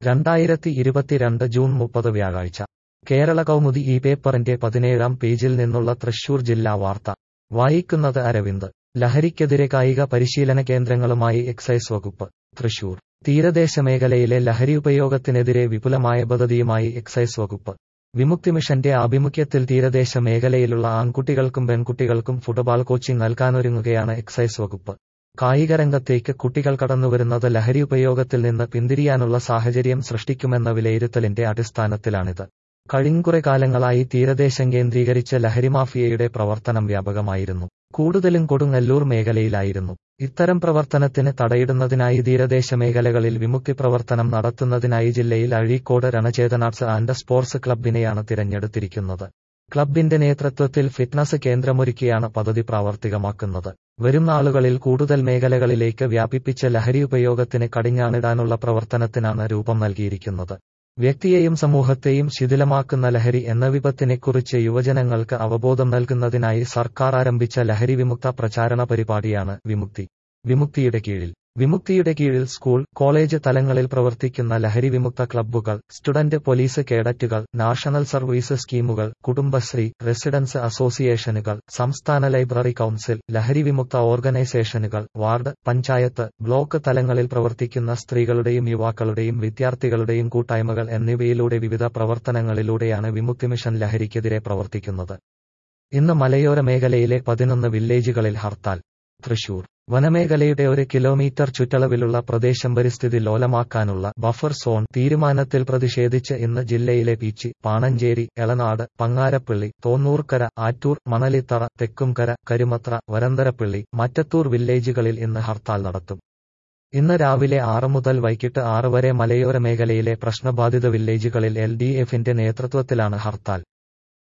രണ്ടായിരത്തി ഇരുപത്തിരണ്ട് ജൂൺ മുപ്പത് വ്യാഴാഴ്ച കേരള കൗമുദി ഈ പേപ്പറിന്റെ പതിനേഴാം പേജിൽ നിന്നുള്ള തൃശൂർ ജില്ലാ വാർത്ത വായിക്കുന്നത് അരവിന്ദ് ലഹരിക്കെതിരെ കായിക പരിശീലന കേന്ദ്രങ്ങളുമായി എക്സൈസ് വകുപ്പ് തൃശൂർ തീരദേശ മേഖലയിലെ ലഹരി ഉപയോഗത്തിനെതിരെ വിപുലമായ പദ്ധതിയുമായി എക്സൈസ് വകുപ്പ് വിമുക്തി മിഷന്റെ ആഭിമുഖ്യത്തിൽ തീരദേശ മേഖലയിലുള്ള ആൺകുട്ടികൾക്കും പെൺകുട്ടികൾക്കും ഫുട്ബോൾ കോച്ചിംഗ് നൽകാനൊരുങ്ങുകയാണ് എക്സൈസ് വകുപ്പ് കായികരംഗത്തേക്ക് കുട്ടികൾ കടന്നുവരുന്നത് ലഹരി ഉപയോഗത്തിൽ നിന്ന് പിന്തിരിയാനുള്ള സാഹചര്യം സൃഷ്ടിക്കുമെന്ന വിലയിരുത്തലിന്റെ അടിസ്ഥാനത്തിലാണിത് കഴിഞ്ഞുകുറെ കാലങ്ങളായി തീരദേശം കേന്ദ്രീകരിച്ച ലഹരിമാഫിയയുടെ പ്രവർത്തനം വ്യാപകമായിരുന്നു കൂടുതലും കൊടുങ്ങല്ലൂർ മേഖലയിലായിരുന്നു ഇത്തരം പ്രവർത്തനത്തിന് തടയിടുന്നതിനായി തീരദേശ മേഖലകളിൽ വിമുക്തി പ്രവർത്തനം നടത്തുന്നതിനായി ജില്ലയിൽ അഴീക്കോട് രണചേതനാർട്സ് ആൻഡ് സ്പോർട്സ് ക്ലബിനെയാണ് തിരഞ്ഞെടുത്തിരിക്കുന്നത് ക്ലബിന്റെ നേതൃത്വത്തിൽ ഫിറ്റ്നസ് കേന്ദ്രമൊരുക്കിയാണ് പദ്ധതി പ്രാവർത്തികമാക്കുന്നത് വരും നാളുകളിൽ കൂടുതൽ മേഖലകളിലേക്ക് വ്യാപിപ്പിച്ച ലഹരി ഉപയോഗത്തിന് കടിഞ്ഞാണിടാനുള്ള പ്രവർത്തനത്തിനാണ് രൂപം നൽകിയിരിക്കുന്നത് വ്യക്തിയെയും സമൂഹത്തെയും ശിഥിലമാക്കുന്ന ലഹരി എന്ന വിപത്തിനെക്കുറിച്ച് യുവജനങ്ങൾക്ക് അവബോധം നൽകുന്നതിനായി സർക്കാർ ആരംഭിച്ച ലഹരി വിമുക്ത പ്രചാരണ പരിപാടിയാണ് വിമുക്തി വിമുക്തിയുടെ കീഴിൽ വിമുക്തിയുടെ കീഴിൽ സ്കൂൾ കോളേജ് തലങ്ങളിൽ പ്രവർത്തിക്കുന്ന ലഹരി വിമുക്ത ക്ലബ്ബുകൾ സ്റ്റുഡന്റ് പോലീസ് കേഡറ്റുകൾ നാഷണൽ സർവീസ് സ്കീമുകൾ കുടുംബശ്രീ റെസിഡൻസ് അസോസിയേഷനുകൾ സംസ്ഥാന ലൈബ്രറി കൌൺസിൽ ലഹരി വിമുക്ത ഓർഗനൈസേഷനുകൾ വാർഡ് പഞ്ചായത്ത് ബ്ലോക്ക് തലങ്ങളിൽ പ്രവർത്തിക്കുന്ന സ്ത്രീകളുടെയും യുവാക്കളുടെയും വിദ്യാർത്ഥികളുടെയും കൂട്ടായ്മകൾ എന്നിവയിലൂടെ വിവിധ പ്രവർത്തനങ്ങളിലൂടെയാണ് വിമുക്തി മിഷൻ ലഹരിക്കെതിരെ പ്രവർത്തിക്കുന്നത് ഇന്ന് മലയോര മേഖലയിലെ പതിനൊന്ന് വില്ലേജുകളിൽ ഹർത്താൽ തൃശൂർ വനമേഖലയുടെ ഒരു കിലോമീറ്റർ ചുറ്റളവിലുള്ള പ്രദേശം പരിസ്ഥിതി ലോലമാക്കാനുള്ള ബഫർ സോൺ തീരുമാനത്തിൽ പ്രതിഷേധിച്ച് ഇന്ന് ജില്ലയിലെ പീച്ചി പാണഞ്ചേരി എളനാട് പങ്ങാരപ്പള്ളി തോന്നൂർക്കര ആറ്റൂർ മണലിത്തറ തെക്കുംകര കരുമത്ര വരന്തരപ്പള്ളി മറ്റത്തൂർ വില്ലേജുകളിൽ ഇന്ന് ഹർത്താൽ നടത്തും ഇന്ന് രാവിലെ ആറ് മുതൽ വൈകിട്ട് ആറ് വരെ മലയോര മേഖലയിലെ പ്രശ്നബാധിത വില്ലേജുകളിൽ എൽ ഡി എഫിന്റെ നേതൃത്വത്തിലാണ് ഹർത്താൽ